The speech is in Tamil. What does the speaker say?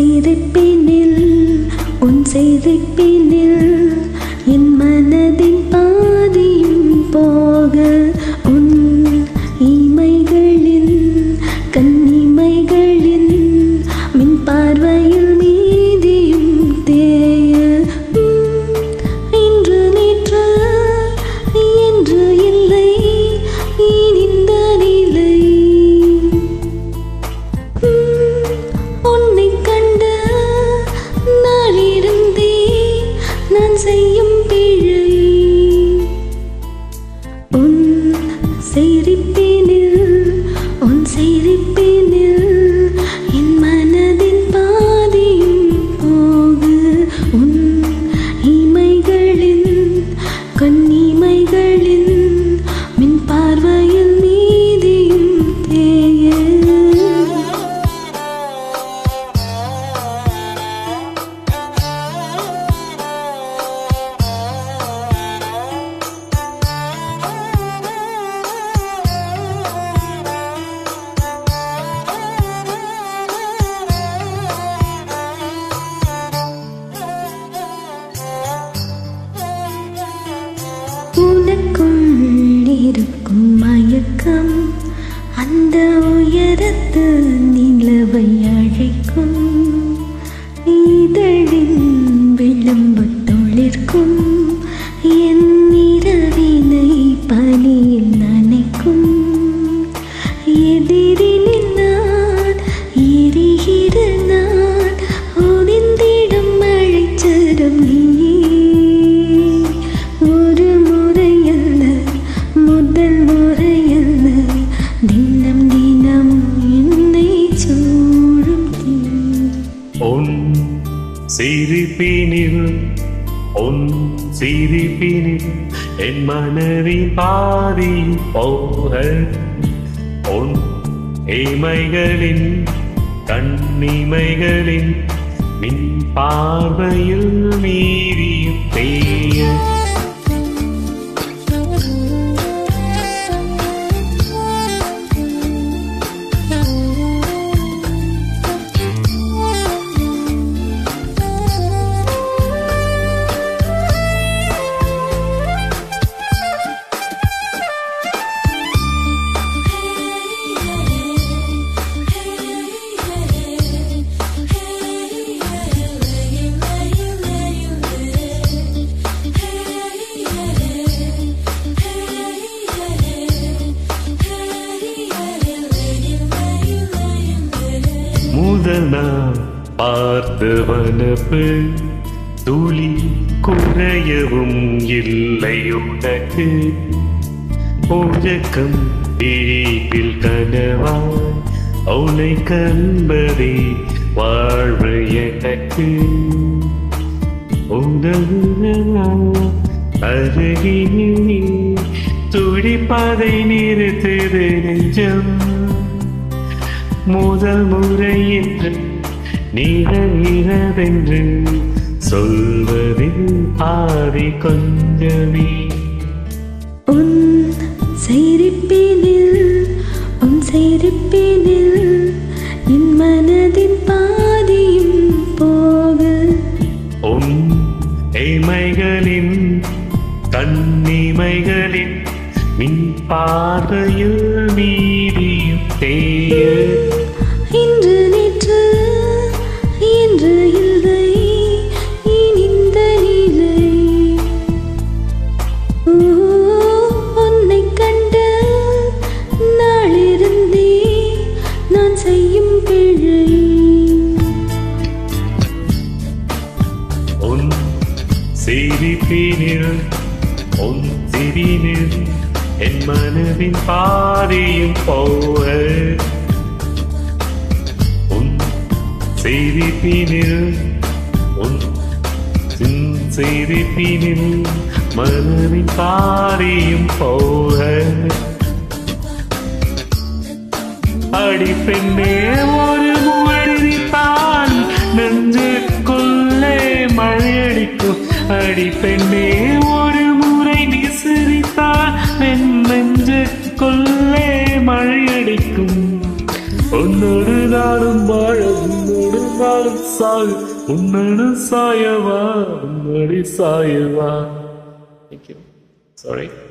சிரிப்பினில் உன் சிரிப்பினில் என் மனதின் பாதியும் போக உன் இமைகளில் கண்ணிமைகளில் மின் பார்வையில் மீதியும் தேய உம், இன்று நேற்று என்று இல்லை ஏன் இந்த நிலை உம், உன்னைக் கண்ட நாளிருந்தே நான் செய்யும் பிழை உன் சிரிப்பினில் உன் சிரிப்பினில் என் மனதின் பாதியும் போகு உன் இமைகளில் கண்ணிமைகளில் மின் பார்வையில் மீதியும் தேய உனக்குள் இருக்கும் மயக்கம் அந்த உயரத்து நிலவை அழைக்கும் இதழின் விளம்பு தொழிற்கும் என் இரவினை பனியில் நனைக்கும் எதிரினில் நான் எரிகிற நான் ஒளிந்திடும் மழைச்சரம் நீயே ஒரு முறையல்ல முதல் முறையல்ல தினம் தினம் என்னை சூழும் தீ உன் சிரிப்பினில் உன் சிரிப்பினில் என் மனதின் பாதி போக உன் இமைகளின் கண்ணிமைகளின் மின் பார்வையில் மீறியும் தேய முதல் நான் பார்த்த வனப்பு துளி குறையவும் இல்லை உனக்கு உறக்கம் விழிப்பில் கனவாய் உனை கண்பதே வாழ்வு எனக்கு உதவுனா அருகினில் நீ துடிப்பதை நிறுத்துது நெஞ்சம் முதல் முறை என்று நிகழ்கிறதென்று சொல்வதில் ஆதி கொஞ்சமே உன் சிரிப்பினில் உன் சிரிப்பினில் என் மனதின் பாதியும் போக உன் இமைகளின் கண்ணிமைகளின் மின் பார்வையில் மீதியும் தேய இன்று நேற்று என்று இல்லை ஏன் இந்த நிலை ஓ, உன்னைக் கண்ட நாளிருந்தே நான் செய்யும் பிழை உன் சிரிப்பினில் உன் சிரினில் என் மனதின் பாதியும் போக உன் சிரிப்பினில் உன் சின் சிரிப்பினில் மனதின் பாதியும் போக அடி பெண்ணே ஒரு முகடித்தான் நெஞ்சுக்குள்ளே மழையடிக்கும் அடி பெண்ணே ஒரு முறை நீ சிரித்தால் என் நெஞ்சுக்குள்ளே மழையடிக்கும் உன்னொரு நாளும் வாழ உன்னொரு நாளும் சாகு உன்னடு சாயவா உன்னடி சாயவா தேங்க்யூ சாரி